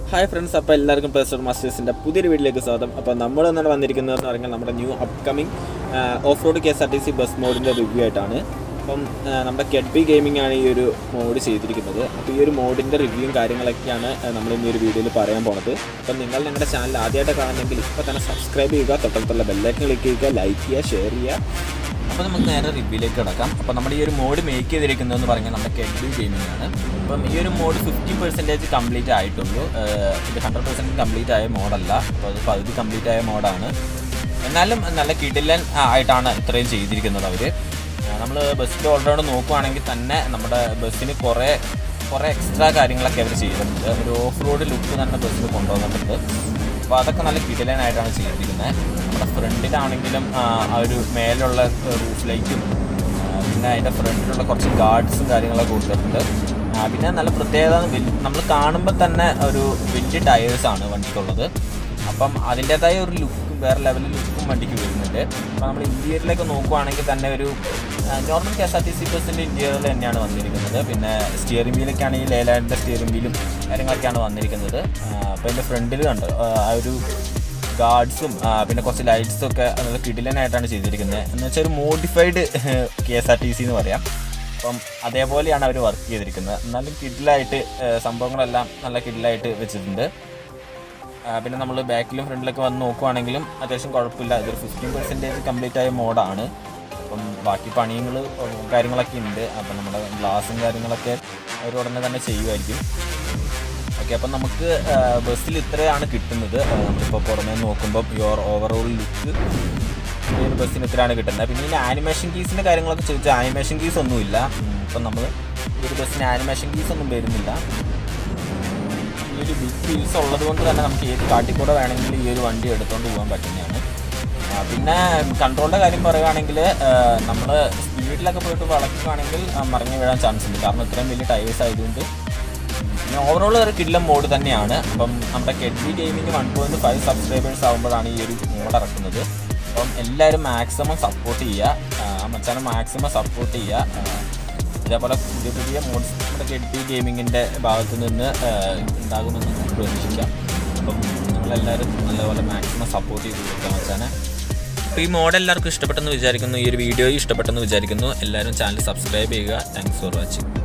hi friends അപ്പോൾ എല്ലാവർക്കും personal മാസ്റ്റേഴ്സിൻ്റെ പുതിയൊരു വീട്ടിലേക്ക് സ്വാഗതം അപ്പോൾ നമ്മൾ ഇന്നലെ വന്നിരിക്കുന്നതെന്ന് പറഞ്ഞാൽ നമ്മുടെ new upcoming off road K S R T C bus മോഡിൻ്റെ റിവ്യൂ ആയിട്ടാണ് അപ്പം ആ, നമ്മുടെ കെഡ്ബി ഗെയിമിംഗ് ആണ് ഈ ഒരു മോഡ് ചെയ്തിരിക്കുന്നത് അപ്പോൾ ഈ ഒരു മോഡിൻ്റെ റിവ്യൂവും കാര്യങ്ങളൊക്കെയാണ് ആ, നമ്മൾ ഇന്ന് ഈ ഒരു വീഡിയോയിൽ പറയാൻ പോണത് അപ്പം നിങ്ങൾ ഞങ്ങളുടെ ചാനൽ ആദ്യമായിട്ട് കാണുന്നെങ്കിൽ ഇപ്പോൾ തന്നെ സബ്സ്ക്രൈബ് ചെയ്യുക തൊട്ടടുത്തുള്ള ബെല്ലൈക്കൻ ക്ലിക്ക് ചെയ്യുക ലൈക്ക് ചെയ്യുക ഷെയർ ചെയ്യുക അപ്പോൾ നമുക്ക് നേരെ റിവ്യൂലേക്ക് കിടക്കാം അപ്പോൾ നമ്മുടെ ഈ ഒരു മോഡ് മേക്ക് ചെയ്തിരിക്കുന്നതെന്ന് പറഞ്ഞാൽ നമ്മുടെ കെഡ്ബി ഗെയിമിംഗ് ആണ് അപ്പം ഈ ഒരു മോഡ് ഫിഫ്റ്റി പെർസെൻറ്റേജ് കംപ്ലീറ്റ് ആയിട്ടുള്ളൂ ഏഹ് ഇത് ഹൺഡ്രഡ് പെർസെൻറ്റ് കംപ്ലീറ്റ് ആയ മോഡല്ല അപ്പോൾ അത് പകുതി കംപ്ലീറ്റ് ആയ മോഡാണ് എന്നാലും നല്ല കിടിലൻ ആയിട്ടാണ് ഇത്രയും ചെയ്തിരിക്കുന്നത് അവർ നമ്മൾ ബസ്സിൽ ഓൾറെഡി നോക്കുവാണെങ്കിൽ തന്നെ നമ്മുടെ ബസ്സിന് കുറേ കുറേ എക്സ്ട്രാ കാര്യങ്ങളൊക്കെ അവർ ചെയ്തിട്ടുണ്ട് ഒരു ഓഫ് റോഡ് ലുക്ക് തന്നെ ബസ്സിൽ കൊണ്ടുവന്നിട്ടുണ്ട് അപ്പോൾ അതൊക്കെ നല്ല കിടിലനായിട്ടാണ് ചെയ്തിരിക്കുന്നത് നമ്മുടെ ഫ്രണ്ടിലാണെങ്കിലും ആ ആ ഒരു മേലുള്ള റൂഫ് ലൈറ്റും പിന്നെ അതിൻ്റെ ഫ്രണ്ടിലുള്ള കുറച്ച് ഗാർഡ്സും കാര്യങ്ങളൊക്കെ കൊടുത്തിട്ടുണ്ട് ആ, പിന്നെ നല്ല പ്രത്യേകത നമ്മൾ കാണുമ്പോൾ തന്നെ ഒരു വലിയ ടയേഴ്സാണ് വണ്ടിക്കുള്ളത് അപ്പം അതിൻ്റേതായ ഒരു ലുക്കും വേറെ ലെവലിൽ ലുക്കും വണ്ടിക്ക് വരുന്നുണ്ട് അപ്പോൾ നമ്മൾ ഇൻറ്റീരിയറിലേക്ക് നോക്കുവാണെങ്കിൽ തന്നെ ഒരു normal K S R T C ബസ്സിൻ്റെ ഇൻറ്റീരിയറിൽ തന്നെയാണ് വന്നിരിക്കുന്നത് പിന്നെ സ്റ്റിയറിംഗ് വീലൊക്കെ ആണെങ്കിൽ ലേലാൻഡിൻ്റെ സ്റ്റിയറിംഗ് വീലും കാര്യങ്ങളൊക്കെയാണ് വന്നിരിക്കുന്നത് അപ്പോൾ ഇതിൻ്റെ ഫ്രണ്ടിൽ കണ്ട് ആ ഒരു ഗാർഡ്സും പിന്നെ കുറച്ച് ലൈറ്റ്സും ഒക്കെ നല്ല കിടിലനായിട്ടാണ് ചെയ്തിരിക്കുന്നത് എന്ന് വെച്ചാൽ ഒരു modified K S R T C എന്ന് പറയാം അപ്പം അതേപോലെയാണ് അവർ വർക്ക് ചെയ്തിരിക്കുന്നത് എന്നാലും കിഡിലായിട്ട് സംഭവങ്ങളെല്ലാം നല്ല കിഡിലായിട്ട് വെച്ചിട്ടുണ്ട് ആ, പിന്നെ നമ്മൾ ബാക്കിലും ഫ്രണ്ടിലൊക്കെ വന്ന് നോക്കുവാണെങ്കിലും അത്യാവശ്യം കുഴപ്പമില്ല ഇതൊരു ഫിഫ്റ്റീൻ പെർസെൻറ്റേജ് കംപ്ലീറ്റ് ആയ മോഡാണ് അപ്പം ബാക്കി പണികൾ കാര്യങ്ങളൊക്കെ ഉണ്ട് അപ്പം നമ്മുടെ ഗ്ലാസും കാര്യങ്ങളൊക്കെ അവർ ഉടനെ തന്നെ ചെയ്യുമായിരിക്കും ഓക്കെ അപ്പം നമുക്ക് ആ, ബസ്സിൽ ഇത്രയാണ് കിട്ടുന്നത് ആ, നമ്മളിപ്പോൾ പുറമേ നോക്കുമ്പോൾ യുവർ ഓവറോൾ ലുക്ക് ഈ ഒരു ബസ്സിന് ഇത്രയാണ് കിട്ടുന്നത് പിന്നെ ഇതിന് ആനിമേഷൻ കീസിൻ്റെ കാര്യങ്ങളൊക്കെ ചോദിച്ചാൽ ആനിമേഷൻ കീസ് ഒന്നുമില്ല ഉം, ഇപ്പം നമ്മൾ ഈ ഒരു ബസ്സിന് ആനിമേഷൻ കീസ് ഒന്നും വരുന്നില്ല ഈ ഒരു ബിഗ് വീൽസ് ഉള്ളത് കൊണ്ട് തന്നെ നമുക്ക് ഏത് കാട്ടിൽ കൂടെ വേണമെങ്കിലും ഈ ഒരു വണ്ടി എടുത്തുകൊണ്ട് പോകാൻ പറ്റുന്നതാണ് ആ, പിന്നെ കൺട്രോളിൻ്റെ കാര്യം പറയുകയാണെങ്കിൽ നമ്മൾ സ്പീഡിലൊക്കെ പോയിട്ട് വളയ്ക്കുകയാണെങ്കിൽ ആ, മറിഞ്ഞു വീഴാൻ ചാൻസ് ഉണ്ട് കാരണം ഇത്രയും വലിയ ടയേഴ്സ് ആയതുകൊണ്ട് പിന്നെ ഓവറോൾ ഒരു കില്ല മോഡ് തന്നെയാണ് അപ്പം നമ്മുടെ KDB gaming one point five subscribers ആകുമ്പോഴാണ് ഈ ഒരു മോഡ് ഇറക്കുന്നത് അപ്പം എല്ലാവരും മാക്സിമം സപ്പോർട്ട് ചെയ്യുക ആ മച്ചാനെ മാക്സിമം സപ്പോർട്ട് ചെയ്യുക ആ, ഇതേപോലെ പുതിയ പുതിയ മോഡ്സ് നമ്മുടെ കെഡ്ബി ഗെയിമിങ്ങിൻ്റെ ഭാഗത്ത് നിന്ന് ആ, ഉണ്ടാകുമെന്ന് നമുക്ക് പ്രതീക്ഷിക്കാം അപ്പം നിങ്ങളെല്ലാവരും നല്ലപോലെ മാക്സിമം സപ്പോർട്ട് ചെയ്ത് കൊടുക്കുക മച്ചാനെ അപ്പോൾ ഈ മോഡ് എല്ലാവർക്കും ഇഷ്ടപ്പെട്ടെന്ന് വിചാരിക്കുന്നു ഈ ഒരു വീഡിയോ ഇഷ്ടപ്പെട്ടെന്ന് വിചാരിക്കുന്നു എല്ലാവരും ചാനൽ സബ്സ്ക്രൈബ് ചെയ്യുക താങ്ക്സ് ഫോർ വാച്ചിങ്